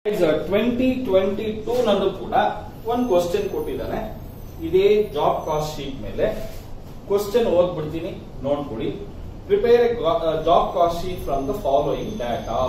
Twenty twenty two ನಲ್ಲೂ ಕೂಡ ಒಂದು ಕ್ವಶನ್ ಕೊಟ್ಟಿದ್ದಾನೆ ಇದೇ ಜಾಬ್ ಕಾಸ್ಟ್ ಶೀಟ್ ಮೇಲೆ ಕ್ವಶನ್ ಓದ್ಬಿಡ್ತೀನಿ ನೋಡ್ಕೊಡಿ prepare job cost sheet from the following data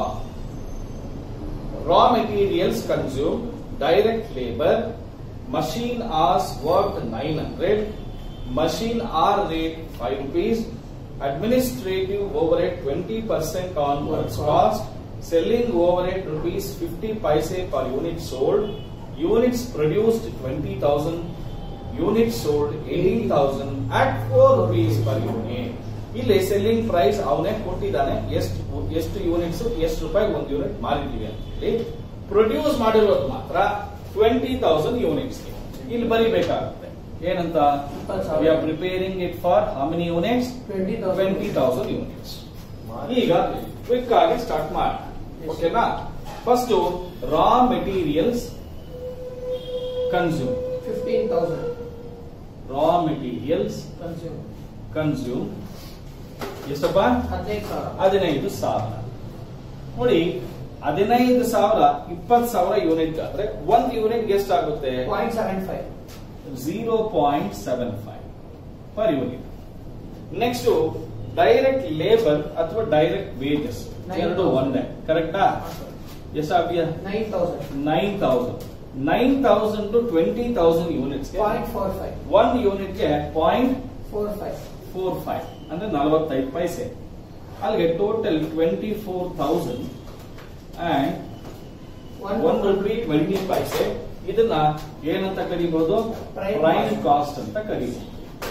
raw materials consumed, direct labor, machine hours worked 900, machine hour rate 5 rupees, administrative overhead 20% on works cost, selling overhead rupees 50 paise per unit sold, units produced 20,000, units sold 18,000 at 4 rupees per unit. ಇಲ್ಲಿ selling price ಅವನೇ ಕೊಟ್ಟಿದ್ದಾನೆ ಎಷ್ಟು ಎಷ್ಟು units ಎಷ್ಟು ರೂಪಾಯಿ ಒಂದು unit ಮಾರಿದ್ದೀವಿ ಅಂತ ಹೇಳಿ ಪ್ರೊಡ್ಯೂಸ್ ಮಾಡಿರೋದು ಮಾತ್ರ ಟ್ವೆಂಟಿ ತೌಸಂಡ್ ಯೂನಿಟ್ಸ್ ಇಲ್ಲಿ ಬರಿಬೇಕಾಗುತ್ತೆ ಏನಂತ ಇಪ್ಪತ್ತು ಸಾವಿರ. We are preparing it for how many units twenty twenty thousand units ಈಗ ಕ್ವಿಕ್ ಆಗಿ ಸ್ಟಾರ್ಟ್ ಮಾಡೋಣ Yes. ಓಕೆನಾ first raw materials consume fifteen thousand raw materials consume consume ಎಷ್ಟಪ್ಪ ಹದಿನೈದು ಸಾವಿರ ಹದಿನೈದು ಸಾವಿರ ನೋಡಿ ಹದಿನೈದು ಸಾವಿರ ಇಪ್ಪತ್ತು ಸಾವಿರ ಯೂನಿಟ್ ಆದ್ರೆ ಒಂದು ಯೂನಿಟ್ ಎಷ್ಟಾಗುತ್ತೆ point seven five zero point seven five per unit next direct labour ಅಥವಾ ಡೈರೆಕ್ಟ್ ವೇಜಸ್ Nine ಎರಡು thousand. ಒಂದೇ ಕರೆಕ್ಟಾ ಎಷ್ಟಾಗ್ಯ nine thousand nine thousand nine thousand to twenty thousand units point four five ಒಂದು ಯೂನಿಟ್ಗೆ point four five four five ಅಂದ್ರೆ ನಲವತ್ತೈದು ಪೈಸೆ ಅಲ್ಲಿಗೆ total twenty four thousand and one rupee twenty paise ಇದನ್ನ ಏನಂತ ಕರಿಬಹುದು Prime ಪ್ರೈಮ್ cost. ಕಾಸ್ಟ್ ಅಂತ ಕರಿಬಹುದು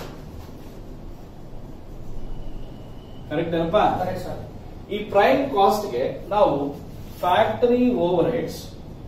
ಕರೆಕ್ಟ್ ಏನಪ್ಪಾ ಕರೆಕ್ಟ್ ಸರ್ ಈ ಪ್ರೈಮ್ ಕಾಸ್ಟ್ ಗೆ ನಾವು factory overheads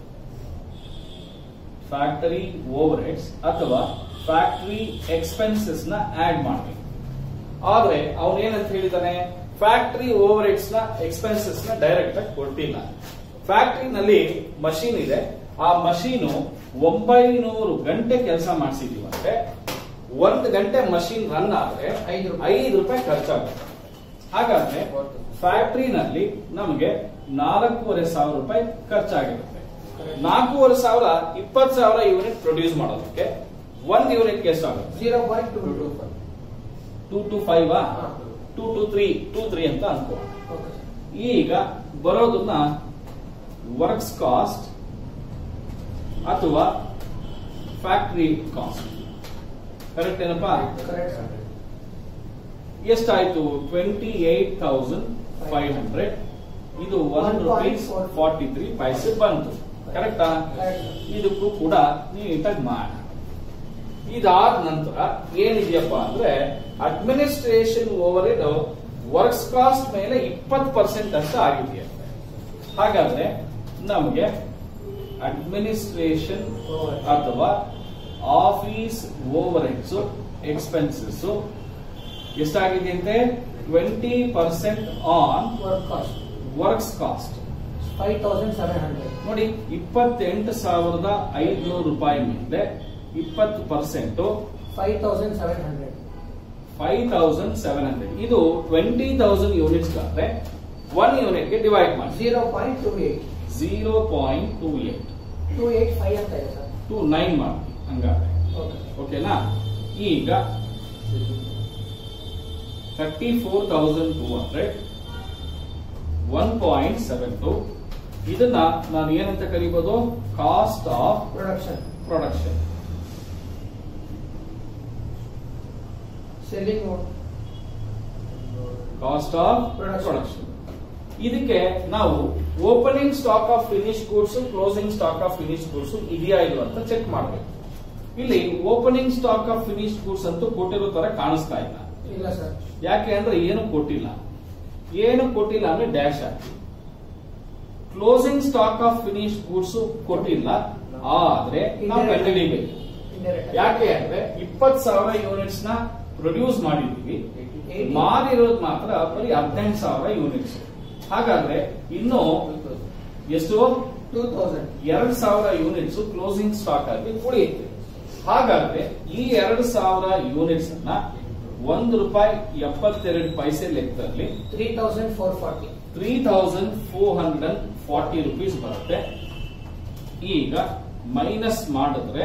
factory overheads ಅಥವಾ ಫ್ಯಾಕ್ಟರಿ ಎಕ್ಸ್ಪೆನ್ಸಸ್ ನ ಆಡ್ ಮಾಡಬೇಕು ಆದ್ರೆ ಅವನು ಏನಂತ ಹೇಳಿದಾನೆ ಫ್ಯಾಕ್ಟರಿ ಓವರ್ ಹೆಡ್ಸ್ ನ ಎಕ್ಸ್ಪೆನ್ಸಸ್ ನ ಡೈರೆಕ್ಟ್ ಆಗಿ ಕೊಟ್ಟಿಲ್ಲ ಫ್ಯಾಕ್ಟರಿನಲ್ಲಿ ಮಷೀನ್ ಇದೆ ಆ ಮಷೀನು ಒಂಬೈನೂರು ಗಂಟೆ ಕೆಲಸ ಮಾಡಿಸಿದೀವಂತೆ ಒಂದು ಗಂಟೆ ಮಷೀನ್ ರನ್ ಆದ್ರೆ ಐದು ರೂಪಾಯಿ. ಐದು ರೂಪಾಯಿ ಖರ್ಚಾಗುತ್ತೆ ಹಾಗಾದ್ರೆ ಫ್ಯಾಕ್ಟರಿನಲ್ಲಿ ನಮಗೆ ನಾಲ್ಕೂವರೆ ಸಾವಿರ ರೂಪಾಯಿ ಖರ್ಚಾಗಿರುತ್ತೆ ನಾಲ್ಕೂವರೆ ಸಾವಿರ ಇಪ್ಪತ್ತು ಸಾವಿರ ಯೂನಿಟ್ ಪ್ರೊಡ್ಯೂಸ್ ಮಾಡೋದಕ್ಕೆ ಒಂದ್ ಯೂನಿಟ್ಗೆ ಎಷ್ಟಾಗುತ್ತೆ zero point two two five two two five ಹಾ. Two two three two three ಅಂತ ಅನ್ಕೋ ಓಕೆ ಈಗ ಬರೋದನ್ನ ವರ್ಕ್ಸ್ ಕಾಸ್ಟ್ ಅಥವಾ ಫ್ಯಾಕ್ಟರಿ ಕಾಸ್ಟ್ ಕರೆಕ್ಟ್ ಏನಪ್ಪಾ ಕರೆಕ್ಟ್ ಸರ್ ಎಷ್ಟಾಯ್ತು twenty eight thousand five hundred ಇದು one rupees forty three paise ಬಂತು ಕರೆಕ್ಟಾ ಕರೆಕ್ಟ್ ಇದಕ್ಕೂ ಕೂಡ ನೀಟಾಗಿ ಮಾಡಿ ಇದಾದ ನಂತರ ಏನಿದೆಯಪ್ಪ ಅಂದ್ರೆ administration overhead works cost ಮೇಲೆ ಇಪ್ಪತ್ತು ಪರ್ಸೆಂಟ್ ಅಂತ ಆಗಿದೆಯಂತೆ ಹಾಗಾದ್ರೆ ನಮಗೆ ಅಡ್ಮಿನಿಸ್ಟ್ರೇಷನ್ ಅಥವಾ ಆಫೀಸ್ ಓವರ್ ಹೆಡ್ಸ್ ಎಕ್ಸ್ಪೆನ್ಸಸ್ ಎಷ್ಟಾಗಿದೆಯಂತೆ twenty percent on work cost works cost five thousand seven hundred ನೋಡಿ ಇಪ್ಪತ್ತೆಂಟು ಸಾವಿರದ ಐದುನೂರು ರೂಪಾಯಿ ಮೇಲೆ ಇಪ್ಪತ್ತು percent five thousand seven hundred five thousand seven hundred ಇದು ಟ್ವೆಂಟಿ ತೌಸಂಡ್ ಯೂನಿಟ್ಸ್ ಆದ್ರೆ ಒನ್ ಯೂನಿಟ್ಗೆ ಡಿವೈಡ್ ಮಾಡಿ zero point two eight zero point two eight two eight five ಅಂತ ಇದೆ ಸರ್ ಟು ನೈನ್ ಮಾಡಿ ಹಂಗಾದ್ರೆ ಓಕೆ ಓಕೆನಾ ಈಗ thirty four thousand two hundred one point seven two ಇದನ್ನ ನಾನು ಏನಂತ ಕರಿಬಹುದು cost of production production selling cost of Production. Production ಇದಕ್ಕೆ ನಾವು opening stock of finish goods closing stock of finish goods ಇದೆಯಾ ಇಲ್ವಾ ಅಂತ ಚೆಕ್ ಮಾಡಬೇಕು ಇಲ್ಲಿ opening stock of finish goods ಅಂತೂ ಕೊಟ್ಟಿರೋ ತರ ಕಾಣಿಸ್ತಾ ಇಲ್ಲ ಇಲ್ಲ ಸರ್ ಯಾಕೆ ಅಂದ್ರೆ ಏನು ಕೊಟ್ಟಿಲ್ಲ ಏನು ಕೊಟ್ಟಿಲ್ಲ ಅಂದ್ರೆ ಡ್ಯಾಶ್ ಹಾಕಿ closing stock of finish goods ಕೊಟ್ಟಿಲ್ಲ ಆದ್ರೆ ನಾವು ಕಂಡುಹಿಡಿಬೇಕು ಇಂಡೈರೆಕ್ಟ್ ಯಾಕೆ ಅಂದ್ರೆ ಇಪ್ಪತ್ ಸಾವಿರ ಯೂನಿಟ್ಸ್ ನ ಪ್ರೊಡ್ಯೂಸ್ ಮಾಡಿದೀವಿ ಮಾರಿರೋದು ಮಾತ್ರ ಬರೀ ಹದಿನೆಂಟು ಸಾವಿರ ಯೂನಿಟ್ಸ್ ಹಾಗಾದ್ರೆ ಇನ್ನು ಎಷ್ಟು ಟೂ ತೌಸಂಡ್ ಎರಡ್ ಸಾವಿರ ಯೂನಿಟ್ಸ್ ಕ್ಲೋಸಿಂಗ್ ಸ್ಟಾಕ್ ಆಗಿ ಉಳಿಯುತ್ತೆ ಹಾಗಾದ್ರೆ ಈ ಎರಡು ಸಾವಿರ ಯೂನಿಟ್ಸ್ ಅನ್ನ ಒಂದು ರೂಪಾಯಿ ಎಪ್ಪತ್ತೆರಡು ಪೈಸೆ ಲೆಕ್ಕದಲ್ಲಿ three thousand four forty three thousand four hundred and forty rupees ಬರುತ್ತೆ ಈಗ ಮೈನಸ್ ಮಾಡಿದ್ರೆ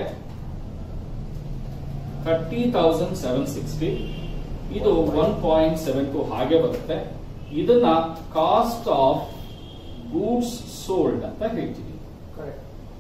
ಥರ್ಟಿ ತೌಸಂಡ್ ಸೆವೆನ್ ಸಿಕ್ಸ್ಟಿ ಇದು ಒನ್ ಪಾಯಿಂಟ್ ಸೆವೆನ್ ಟು ಹಾಗೆ ಬರುತ್ತೆ ಇದನ್ನ ಕಾಸ್ಟ್ ಆಫ್ ಗೂಡ್ಸ್ ಸೋಲ್ಡ್ ಅಂತ ಹೇಳ್ತೀವಿ ಕರೆಕ್ಟ್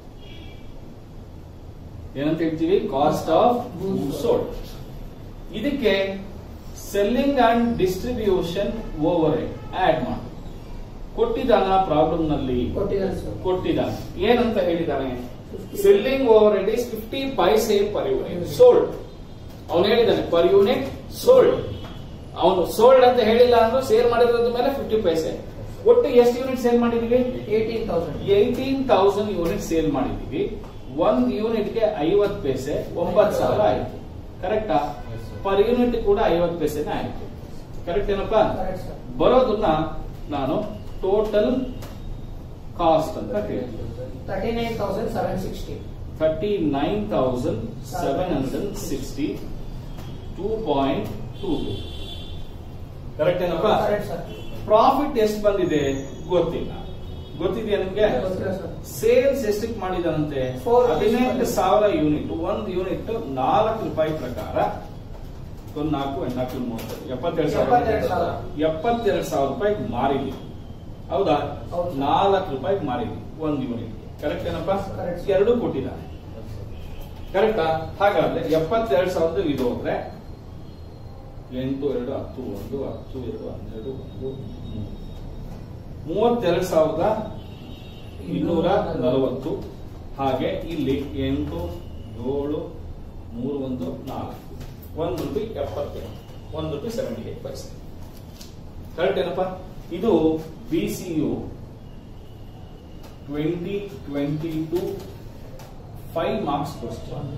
ಏನಂತ ಹೇಳ್ತೀವಿ ಕಾಸ್ಟ್ ಆಫ್ ಗೂಡ್ಸ್ ಸೋಲ್ಡ್ ಇದಕ್ಕೆ selling and distribution over add ಮಾಡಿ ಕೊಟ್ಟಿದ್ದಾನ ಪ್ರಾಬ್ಲಮ್ ನಲ್ಲಿ ಕೊಟ್ಟಿದ್ದಾರೆ ಸರ್ ಕೊಟ್ಟಿದ್ದಾನೆ ಏನಂತ ಹೇಳಿದ್ದಾನೆ selling overhead is fifty paise per unit sold ಅವನು ಹೇಳಿದ್ದಾನೆ ಪರ್ ಯೂನಿಟ್ ಸೋಲ್ಡ್ ಅವನು ಸೋಲ್ಡ್ ಅಂತ ಹೇಳಿಲ್ಲ ಅಂದ್ರೆ ಸೇಲ್ ಮಾಡಿರೋದ್ರ ಮೇಲೆ ಫಿಫ್ಟಿ ಪೈಸೆ ಒಟ್ಟು ಎಷ್ಟು ಯೂನಿಟ್ ಸೇಲ್ ಮಾಡಿದೀವಿ eighteen thousand eighteen thousand unit sale ಮಾಡಿದೀವಿ ಒಂದ್ ಯೂನಿಟ್ ಗೆ ಐವತ್ ಪೈಸೆ ಒಂಬತ್ ಸಾವಿರ ಆಯ್ತು ಕರೆಕ್ಟಾ ಪರ್ ಯೂನಿಟ್ ಕೂಡ ಐವತ್ ಪೈಸೆನೇ ಆಯ್ತು ಕರೆಕ್ಟ್ ಏನಪ್ಪಾ ಕರೆಕ್ಟ್ ಸರ್ ಬರೋದನ್ನ ನಾನು ಟೋಟಲ್ ಕಾಸ್ಟ್ ಅಂತ ಹೇಳ್ತೀನಿ thirty nine thousand seven sixty thirty nine thousand seven hundred sixty two point two two correct ಏನಪ್ಪಾ ಕರೆಕ್ಟ್ ಸರ್ ಪ್ರಾಫಿಟ್ ಎಷ್ಟು ಬಂದಿದೆ ಗೊತ್ತಿಲ್ಲ ಗೊತ್ತಿದೆಯಾ ನಿಮ್ಗೆ ಗೊತ್ತಿಲ್ಲ ಸರ್ ಸೇಲ್ಸ್ ಎಷ್ಟಕ್ಕೆ ಮಾಡಿದಾನಂತೆ Four ಹದಿನೆಂಟು ಸಾವಿರ ಯೂನಿಟ್ ಒಂದು ಯೂನಿಟ್ ನಾಲ್ಕು ರೂಪಾಯಿ ಪ್ರಕಾರ ಒಂದು ನಾಲ್ಕು ನಾಲ್ಕು ಮೂವತ್ತು ಎಪ್ಪತ್ತೆರಡು ಎಪ್ಪತ್ತೆರಡು ಸಾವಿರ ಸಾವಿರ. ಎಪ್ಪತ್ತೆರಡು ಸಾವಿರ ರೂಪಾಯಿ ಮಾರಿದ್ವಿ ಹೌದಾ ಹೌದು. ನಾಲ್ಕು ರೂಪಾಯಿ ಮಾರಿದ್ವಿ ಒಂದು ಯೂನಿಟ್ ಕರೆಕ್ಟ್ ಏನಪ್ಪಾ Correct. ಎರಡು ಕೊಟ್ಟಿದ್ದಾನೆ ಕರೆಕ್ಟಾ ಹಾಗಾದ್ರೆ ಎಪ್ಪತ್ತೆರಡು ಸಾವಿರದ ಇದು ಹೋದ್ರೆ ಎಂಟು ಎರಡು ಹತ್ತು ಒಂದು ಹತ್ತು ಎರಡು ಹನ್ನೆರಡು ಒಂದು ಮೂರು. ಮೂವತ್ತೆರಡು ಸಾವಿರದ ಇನ್ನೂರ ನಲವತ್ತು ಹಾಗೆ ಇಲ್ಲಿ ಎಂಟು ಏಳು ಮೂರು ಒಂದು ನಾಲ್ಕು ಒಂದು ರೂಪಾಯಿ ಎಪ್ಪತ್ತೇಳು ಒಂದು ರೂಪಾಯಿ ಸೆವೆಂಟಿ ಏಟ್ ಪೈಸೆ ಕರೆಕ್ಟ್ ಏನಪ್ಪ ಇದು B C U twenty twenty two five marks question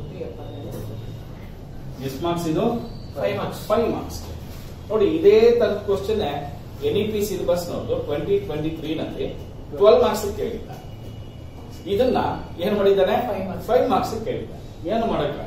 ಎಷ್ಟು ಮಾರ್ಕ್ಸ್ ಇದು Five marks. ಫೈವ್ ಮಾರ್ಕ್ಸ್ ನೋಡಿ ಇದೇ ತರ question N E P syllabus ನವರು ಟ್ವೆಂಟಿ ಟ್ವೆಂಟಿ ತ್ರೀ ನಲ್ಲಿ ಟ್ವೆಲ್ ಮಾರ್ಕ್ಸ್ ಕೇಳಿದ್ದ ಇದನ್ನ ಏನ್ ಮಾಡಿದ್ದಾನೆ Five marks. ಫೈವ್ ಮಾರ್ಕ್ಸ್ ಕೇಳಿದ್ದ ಏನು ಮಾಡಕ್ಕ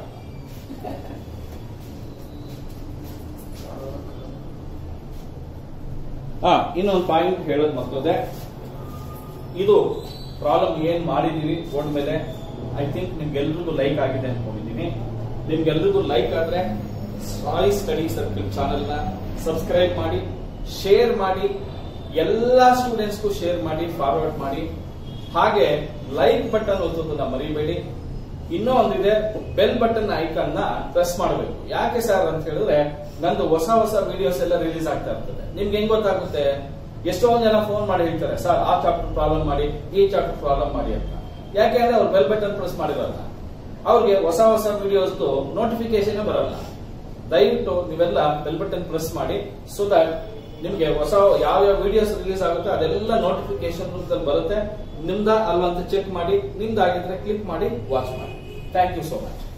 ಹಾ ಇನ್ನೊಂದು ಪಾಯಿಂಟ್ ಹೇಳೋದು ಮತ್ತೊಂದೆ ಇದು ಪ್ರಾಬ್ಲಮ್ ಏನ್ ಮಾಡಿದೀವಿ ಬೋರ್ಡ್ ಮೇಲೆ ಐ ಥಿಂಕ್ ನಿಮ್ಗೆಲ್ರಿಗೂ ಲೈಕ್ ಆಗಿದೆ ಅನ್ಕೊಂಡಿದ್ದೀನಿ ನಿಮ್ಗೆಲ್ರಿಗೂ ಲೈಕ್ ಆದ್ರೆ ಸಾಯಿ ಸ್ಟಡಿ ಸರ್ಕಲ್ ಚಾನೆಲ್ ನ ಸಬ್ಸ್ಕ್ರೈಬ್ ಮಾಡಿ ಶೇರ್ ಮಾಡಿ ಎಲ್ಲಾ ಸ್ಟೂಡೆಂಟ್ಸ್ಗೂ ಶೇರ್ ಮಾಡಿ ಫಾರ್ವರ್ಡ್ ಮಾಡಿ ಹಾಗೆ ಲೈಕ್ ಬಟನ್ ಒತ್ತೋದನ್ನ ಮರಿಬೇಡಿ ಇನ್ನೂ ಒಂದಿದೆ ಬೆಲ್ ಬಟನ್ ಐಕಾನ್ ನ ಪ್ರೆಸ್ ಮಾಡಬೇಕು ಯಾಕೆ ಸರ್ ಅಂತ ಹೇಳಿದ್ರೆ ನಂದು ಹೊಸ ಹೊಸ ವಿಡಿಯೋಸ್ ಎಲ್ಲ ರಿಲೀಸ್ ಆಗ್ತಾ ಇರ್ತದೆ ನಿಮ್ಗೆ ಹೆಂಗ್ ಗೊತ್ತಾಗುತ್ತೆ ಎಷ್ಟೊಂದ್ ಜನ ಫೋನ್ ಮಾಡಿ ಹೇಳ್ತಾರೆ ಸರ್ ಆ ಚಾಪ್ಟರ್ ಪ್ರಾಬ್ಲಮ್ ಮಾಡಿ ಈ ಚಾಪ್ಟರ್ ಪ್ರಾಬ್ಲಮ್ ಮಾಡಿ ಅಂತ ಯಾಕೆ ಅಂದ್ರೆ ಅವ್ರು ಬೆಲ್ ಬಟನ್ ಪ್ರೆಸ್ ಮಾಡಿರಲ್ಲ ಅವ್ರಿಗೆ ಹೊಸ ಹೊಸ ವಿಡಿಯೋಸ್ ನೋಟಿಫಿಕೇಶನ್ ಬರಲ್ಲ ದಯವಿಟ್ಟು ನೀವೆಲ್ಲ ಬೆಲ್ ಬಟನ್ ಪ್ರೆಸ್ ಮಾಡಿ ಸೊ ದಟ್ ನಿಮ್ಗೆ ಹೊಸ ಯಾವ ಯಾವ ವಿಡಿಯೋಸ್ ರಿಲೀಸ್ ಆಗುತ್ತೆ ಅದೆಲ್ಲ ನೋಟಿಫಿಕೇಶನ್ ರೂಪದಲ್ಲಿ ಬರುತ್ತೆ ನಿಮ್ದ ಅಲ್ವಾ ಅಂತ ಚೆಕ್ ಮಾಡಿ ನಿಮ್ದಾಗಿದ್ರೆ ಕ್ಲಿಕ್ ಮಾಡಿ ವಾಚ್ ಮಾಡಿ ಥ್ಯಾಂಕ್ ಯು ಸೋ ಮಚ್